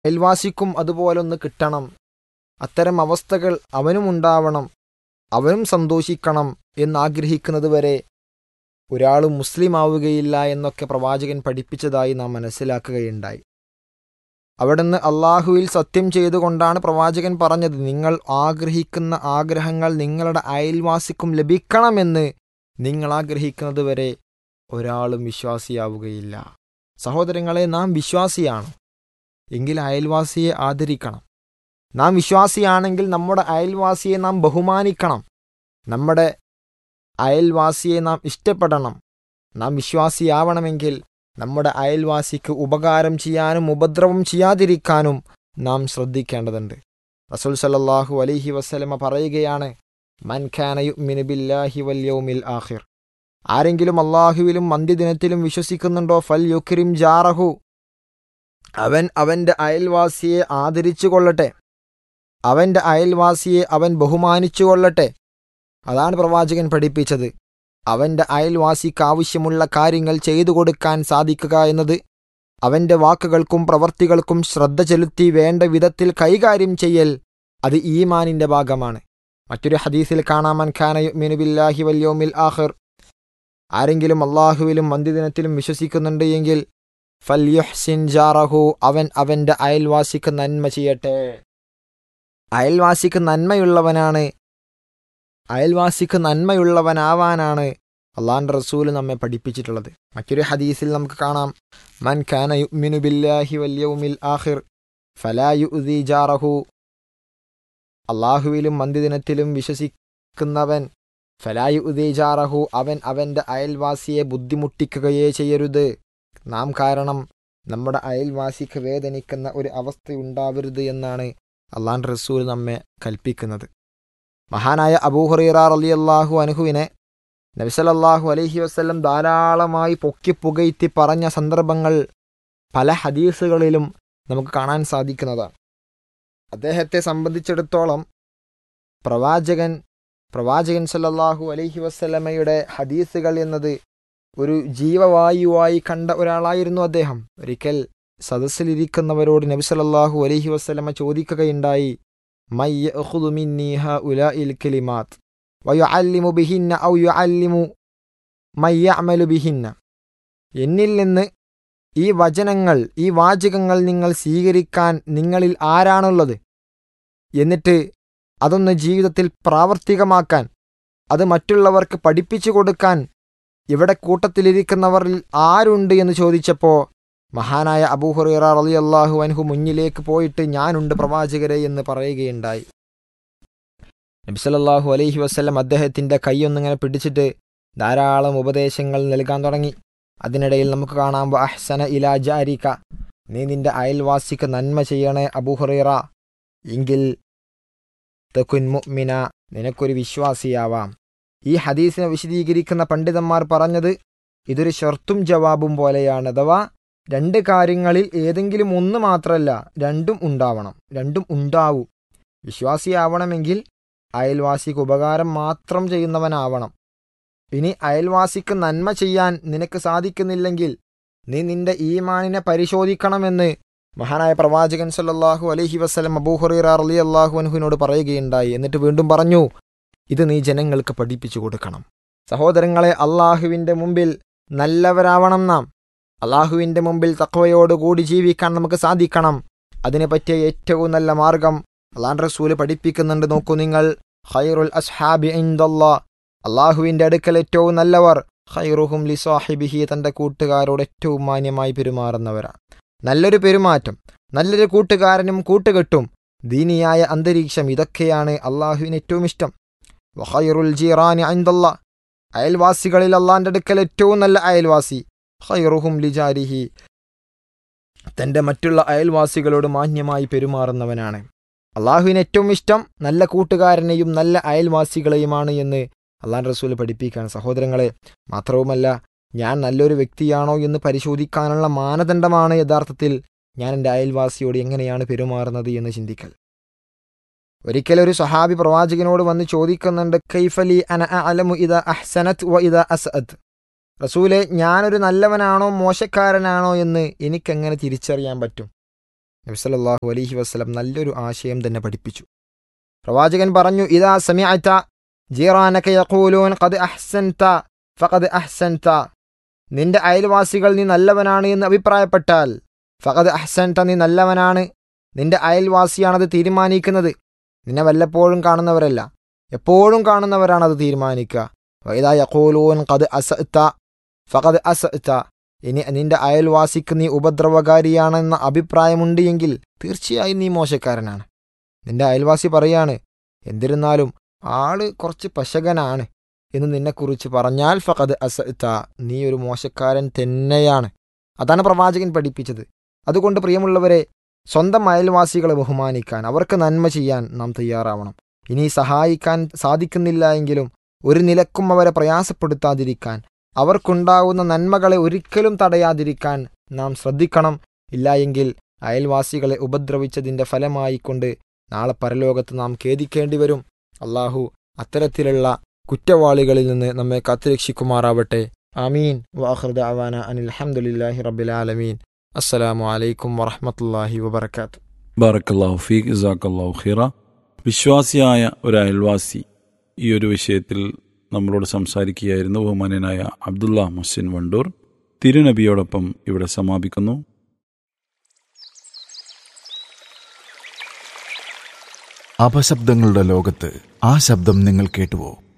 അയൽവാസിക്കും അതുപോലൊന്ന് കിട്ടണം അത്തരം അവസ്ഥകൾ അവനും ഉണ്ടാവണം അവനും സന്തോഷിക്കണം എന്നാഗ്രഹിക്കുന്നത് വരെ ഒരാൾ മുസ്ലിം ആവുകയില്ല എന്നൊക്കെ പ്രവാചകൻ പഠിപ്പിച്ചതായി നാം മനസ്സിലാക്കുകയുണ്ടായി അവിടുന്ന് അള്ളാഹുവിൽ സത്യം ചെയ്തുകൊണ്ടാണ് പ്രവാചകൻ പറഞ്ഞത് നിങ്ങൾ ആഗ്രഹിക്കുന്ന ആഗ്രഹങ്ങൾ നിങ്ങളുടെ അയൽവാസിക്കും ലഭിക്കണമെന്ന് നിങ്ങൾ ആഗ്രഹിക്കുന്നത് വരെ ഒരാളും വിശ്വാസിയാവുകയില്ല സഹോദരങ്ങളെ നാം വിശ്വാസിയാണ് എങ്കിൽ അയൽവാസിയെ ആദരിക്കണം നാം വിശ്വാസിയാണെങ്കിൽ നമ്മുടെ അയൽവാസിയെ നാം ബഹുമാനിക്കണം നമ്മുടെ അയൽവാസിയെ നാം ഇഷ്ടപ്പെടണം നാം വിശ്വാസിയാവണമെങ്കിൽ നമ്മുടെ അയൽവാസിക്ക് ഉപകാരം ചെയ്യാനും ഉപദ്രവം ചെയ്യാതിരിക്കാനും നാം ശ്രദ്ധിക്കേണ്ടതുണ്ട് റസൂൽ സല്ലല്ലാഹു അലൈഹി വസല്ലമ പറയുകയാണ് മൻ ഖാന യുഅ്മിനു ബില്ലാഹി വൽ യൗമിൽ ആഖിർ ആരെങ്കിലും അള്ളാഹുവിലും അന്ത്യദിനത്തിലും വിശ്വസിക്കുന്നുണ്ടോ ഫൽ യുക്രിം ജാറഹു അവൻ അവൻ്റെ അയൽവാസിയെ ആദരിച്ചു കൊള്ളട്ടെ അവൻ്റെ അയൽവാസിയെ അവൻ ബഹുമാനിച്ചു കൊള്ളട്ടെ അതാണ് പ്രവാചകൻ പഠിപ്പിച്ചത് അവൻ്റെ അയൽവാസിക്ക് ആവശ്യമുള്ള കാര്യങ്ങൾ ചെയ്തു കൊടുക്കാൻ സാധിക്കുക എന്നത് അവൻ്റെ വാക്കുകൾക്കും പ്രവർത്തികൾക്കും ശ്രദ്ധ ചെലുത്തി വേണ്ട വിധത്തിൽ കൈകാര്യം ചെയ്യൽ അത് ഈമാനിൻ്റെ ഭാഗമാണ് മറ്റൊരു ഹദീസിൽ കാണാമൻ ഖാന ബില്ലാഹി വല്യോമിൽ ആഹിർ ആരെങ്കിലും അള്ളാഹുവിലും മന്ദിദിനത്തിലും വിശ്വസിക്കുന്നുണ്ട് എങ്കിൽ ഫല്യുഹ്സിൻ ജാറഹു അവൻ അവൻ്റെ അയൽവാസിക്ക് നന്മ ചെയ്യട്ടെ അയൽവാസിക്ക് നന്മയുള്ളവനാണ് അയൽവാസിക്ക് നന്മയുള്ളവനാവാനാണ് അള്ളാന്റെ റസൂൽ നമ്മെ പഠിപ്പിച്ചിട്ടുള്ളത് മറ്റൊരു ഹദീസിൽ നമുക്ക് കാണാം മൻ ഖാന യുഅ്മിനു ബില്ലാഹി വൽ യൗമിൽ ആഖിർ ഫലാ യുഅ്ദി ജാറഹു അള്ളാഹുവിലും മന്ദിദിനത്തിലും വിശ്വസിക്കുന്നവൻ ഫലാ യുഅ്ദി ജാറഹു അവൻ അവൻ്റെ അയൽവാസിയെ ബുദ്ധിമുട്ടിക്കുകയേ ചെയ്യരുത് നാം കാരണം നമ്മുടെ അയൽവാസിക്ക് വേദനിക്കുന്ന ഒരു അവസ്ഥയുണ്ടാവരുത് എന്നാണ് അള്ളാൻ റസൂൽ നമ്മെ കൽപ്പിക്കുന്നത് മഹാനായ അബൂഹുറൈറ റളിയല്ലാഹു അൻഹുവിനെ നബിസലല്ലാഹു അലൈഹി വസ്ല്ലം ധാരാളമായി പൊക്കി പുകയ്ത്തി പറഞ്ഞ സന്ദർഭങ്ങൾ പല ഹദീസുകളിലും നമുക്ക് കാണാൻ സാധിക്കുന്നതാണ് അദ്ദേഹത്തെ സംബന്ധിച്ചിടത്തോളം പ്രവാചകൻ പ്രവാചകൻ സല്ലല്ലാഹു അലൈഹി വസ്ലമയുടെ ഹദീസുകൾ എന്നത് ഒരു ജീവവായുവായി കണ്ട ഒരാളായിരുന്നു അദ്ദേഹം ഒരിക്കൽ സദസ്സിലിരിക്കുന്നവരോട് നബി സല്ലല്ലാഹു അലൈഹി വസ്ലമ ചോദിക്കുകയുണ്ടായി മൈ യഖുദു മിന്നി ഹഉലാഇൽ കലിമാത്ത് വയുഅല്ലിമു ബിഹിന്ന ഔ യുഅല്ലിമു മൈ യഅമലു ബിഹിന്ന എന്നിൽ നിന്ന് ഈ വചനങ്ങൾ ഈ വാചകങ്ങൾ നിങ്ങൾ സ്വീകരിക്കാൻ നിങ്ങളിൽ ആരാണുള്ളത് എന്നിട്ട് അതൊന്ന് ജീവിതത്തിൽ പ്രാവർത്തികമാക്കാൻ അത് മറ്റുള്ളവർക്ക് പഠിപ്പിച്ചു കൊടുക്കാൻ ഇവിടെ കൂട്ടത്തിലിരിക്കുന്നവരിൽ ആരുണ്ട് എന്ന് ചോദിച്ചപ്പോൾ മഹാനായ അബൂഹുറൈറ റളിയല്ലാഹു അൻഹു മുന്നിലേക്ക് പോയിട്ട് ഞാനുണ്ട് പ്രവാചകരെ എന്ന് പറയുകയുണ്ടായി നബിസലല്ലാഹു അലൈഹി വസ്ലം അദ്ദേഹത്തിൻ്റെ കൈയൊന്നിങ്ങനെ പിടിച്ചിട്ട് ധാരാളം ഉപദേശങ്ങൾ നൽകാൻ തുടങ്ങി അതിനിടയിൽ നമുക്ക് കാണാം അഹ്സന ഇലാ ജാരിക നീ നിന്റെ അയൽവാസിക്ക് നന്മ ചെയ്യണേ അബൂഹുറൈറ എങ്കിൽ തെക്കുൻ മുഅ്മിന നിനക്കൊരു വിശ്വാസിയാവാം ഈ ഹദീസിനെ വിശദീകരിക്കുന്ന പണ്ഡിതന്മാർ പറഞ്ഞത് ഇതൊരു ഷർത്തും ജവാബും പോലെയാണ് അഥവാ രണ്ട് കാര്യങ്ങളിൽ ഏതെങ്കിലും ഒന്ന് മാത്രമല്ല രണ്ടും ഉണ്ടാവണം രണ്ടും ഉണ്ടാവും വിശ്വാസിയാവണമെങ്കിൽ അയൽവാസിക്ക് ഉപകാരം മാത്രം ചെയ്യുന്നവനാവണം ഇനി അയൽവാസിക്ക് നന്മ ചെയ്യാൻ നിനക്ക് സാധിക്കുന്നില്ലെങ്കിൽ നീ നിന്റെ ഈമാനിനെ പരിശോധിക്കണമെന്ന് മഹാനായ പ്രവാചകൻ സല്ലല്ലാഹു അലൈഹി വസ്ലം അബൂഹുറൈറ അലി അള്ളാഹു അൻഹുവിനോട് പറയുകയുണ്ടായി എന്നിട്ട് വീണ്ടും പറഞ്ഞു ഇത് നീ ജനങ്ങൾക്ക് പഠിപ്പിച്ചു കൊടുക്കണം സഹോദരങ്ങളെ അള്ളാഹുവിൻ്റെ മുമ്പിൽ നല്ലവരാവണം നാം അള്ളാഹുവിൻ്റെ മുമ്പിൽ തക്വയോടുകൂടി ജീവിക്കാൻ നമുക്ക് സാധിക്കണം അതിനെ പറ്റിയ ഏറ്റവും നല്ല മാർഗം അള്ളാൻ റസൂല് പഠിപ്പിക്കുന്നുണ്ട് നോക്കൂ നിങ്ങൾ ഖൈറുൽ അസ്ഹാബി ഇന്ദല്ലാ അള്ളാഹുവിൻ്റെ അടുക്കൽ ഏറ്റവും നല്ലവർ ഖൈറുഹും ലി സാഹിബിഹി തൻ്റെ കൂട്ടുകാരോട് ഏറ്റവും മാന്യമായി പെരുമാറുന്നവരാണ് നല്ലൊരു പെരുമാറ്റം നല്ലൊരു കൂട്ടുകാരനും കൂട്ടുകെട്ടും ദീനിയായ അന്തരീക്ഷം ഇതൊക്കെയാണ് അള്ളാഹുവിന് ഏറ്റവും ഇഷ്ടം വഖൈറുൽ ജീറാനി ഐന്ദല്ല അയൽവാസികളിൽ അള്ളാന്റെ അടുക്കൽ ഏറ്റവും നല്ല അയൽവാസി ഖൈറുഹും ലിജാരിഹി തൻ്റെ മറ്റുള്ള അയൽവാസികളോട് മാന്യമായി പെരുമാറുന്നവനാണ് അള്ളാഹുവിന് ഏറ്റവും ഇഷ്ടം നല്ല കൂട്ടുകാരനെയും നല്ല അയൽവാസികളെയുമാണ് എന്ന് അള്ളാൻ റസൂൽ പഠിപ്പിക്കാൻ സഹോദരങ്ങളെ മാത്രവുമല്ല ഞാൻ നല്ലൊരു വ്യക്തിയാണോ എന്ന് പരിശോധിക്കാനുള്ള മാനദണ്ഡമാണ് യഥാർത്ഥത്തിൽ ഞാൻ എൻ്റെ അയൽവാസിയോട് എങ്ങനെയാണ് പെരുമാറുന്നത് എന്ന് ചിന്തിക്കൽ ഒരിക്കലൊരു സഹാബി പ്രവാചകനോട് വന്ന് ചോദിക്കുന്നുണ്ട് കൈഫലി അന അലമു ഇത അഹ്സനത് വ ഇത അസഅദ് റസൂലെ ഞാനൊരു നല്ലവനാണോ മോശക്കാരനാണോ എന്ന് എനിക്കെങ്ങനെ തിരിച്ചറിയാൻ പറ്റും നബിസല്ലാഹു അലൈഹി വസ്ലം നല്ലൊരു ആശയം തന്നെ പഠിപ്പിച്ചു പ്രവാചകൻ പറഞ്ഞു ഇതാ സമിഅത ജീറാനക യഖൂലൂൻ ഖദ് അഹ്സൻത ഫഖദ് അഹ്സൻത നിന്റെ അയൽവാസികൾ നീ നല്ലവനാണ് എന്ന് അഭിപ്രായപ്പെട്ടാൽ ഫഖദ് അഹ്സൻത നീ നല്ലവനാണ് നിന്റെ അയൽവാസിയാണത് തീരുമാനിക്കുന്നത് നിന്നെ വല്ലപ്പോഴും കാണുന്നവരല്ല എപ്പോഴും കാണുന്നവരാണ് അത് തീരുമാനിക്കുക വൈദാ യഖൂലൂൻ ഖദ് അസഅത ഫഖദ് അസഅത ഇനി നിന്റെ അയൽവാസിക്ക് നീ ഉപദ്രവകാരിയാണെന്ന അഭിപ്രായമുണ്ട് എങ്കിൽ തീർച്ചയായും നീ മോശക്കാരനാണ് നിന്റെ അയൽവാസി പറയാണ് എന്നിരുന്നാലും ആള് കുറച്ച് പശകനാണ് എന്ന് നിന്നെക്കുറിച്ച് പറഞ്ഞാൽ ഫഖദ് അസഅത നീ ഒരു മോശക്കാരൻ തന്നെയാണ് അതാണ് പ്രവാചകൻ പഠിപ്പിച്ചത് അതുകൊണ്ട് പ്രിയമുള്ളവരെ സ്വന്തം അയൽവാസികളെ ബഹുമാനിക്കാൻ അവർക്ക് നന്മ ചെയ്യാൻ നാം തയ്യാറാവണം ഇനി സഹായിക്കാൻ സാധിക്കുന്നില്ല എങ്കിലും ഒരു നിലക്കും അവരെ പ്രയാസപ്പെടുത്താതിരിക്കാൻ അവർക്കുണ്ടാകുന്ന നന്മകളെ ഒരിക്കലും തടയാതിരിക്കാൻ നാം ശ്രദ്ധിക്കണം ഇല്ല എങ്കിൽ അയൽവാസികളെ ഉപദ്രവിച്ചതിൻ്റെ ഫലമായിക്കൊണ്ട് നാളെ പരലോകത്ത് നാം ഖേദിക്കേണ്ടി വരും അള്ളാഹു അത്തരത്തിലുള്ള കുറ്റവാളികളിൽ നിന്ന് നമ്മെ കാത്തുരക്ഷിക്കുമാറാവട്ടെ ആമീൻ വാഹൃദ അവാന അനിൽ അഹമ്മദില്ലാഹി റബ്ബിലാലമീൻ അസ്സലാമു അലൈക്കും വറഹമത്തല്ലാഹി വബർക്കാത്തു ബാറക്കല്ലാഹു ഫീഖ് ഇസാക്കല്ലാഹു ഖിറ വിശ്വാസിയായ ഒരു അയൽവാസി ഈ ഒരു വിഷയത്തിൽ നമ്മളോട് സംസാരിക്കുകയായിരുന്നു ബഹുമാനനായ അബ്ദുള്ള മുഹസിൻ വണ്ടൂർ തിരുനബിയോടൊപ്പം ഇവിടെ സമാപിക്കുന്നു അപശബ്ദങ്ങളുടെ ലോകത്ത് ആ ശബ്ദം നിങ്ങൾ കേട്ടുവോ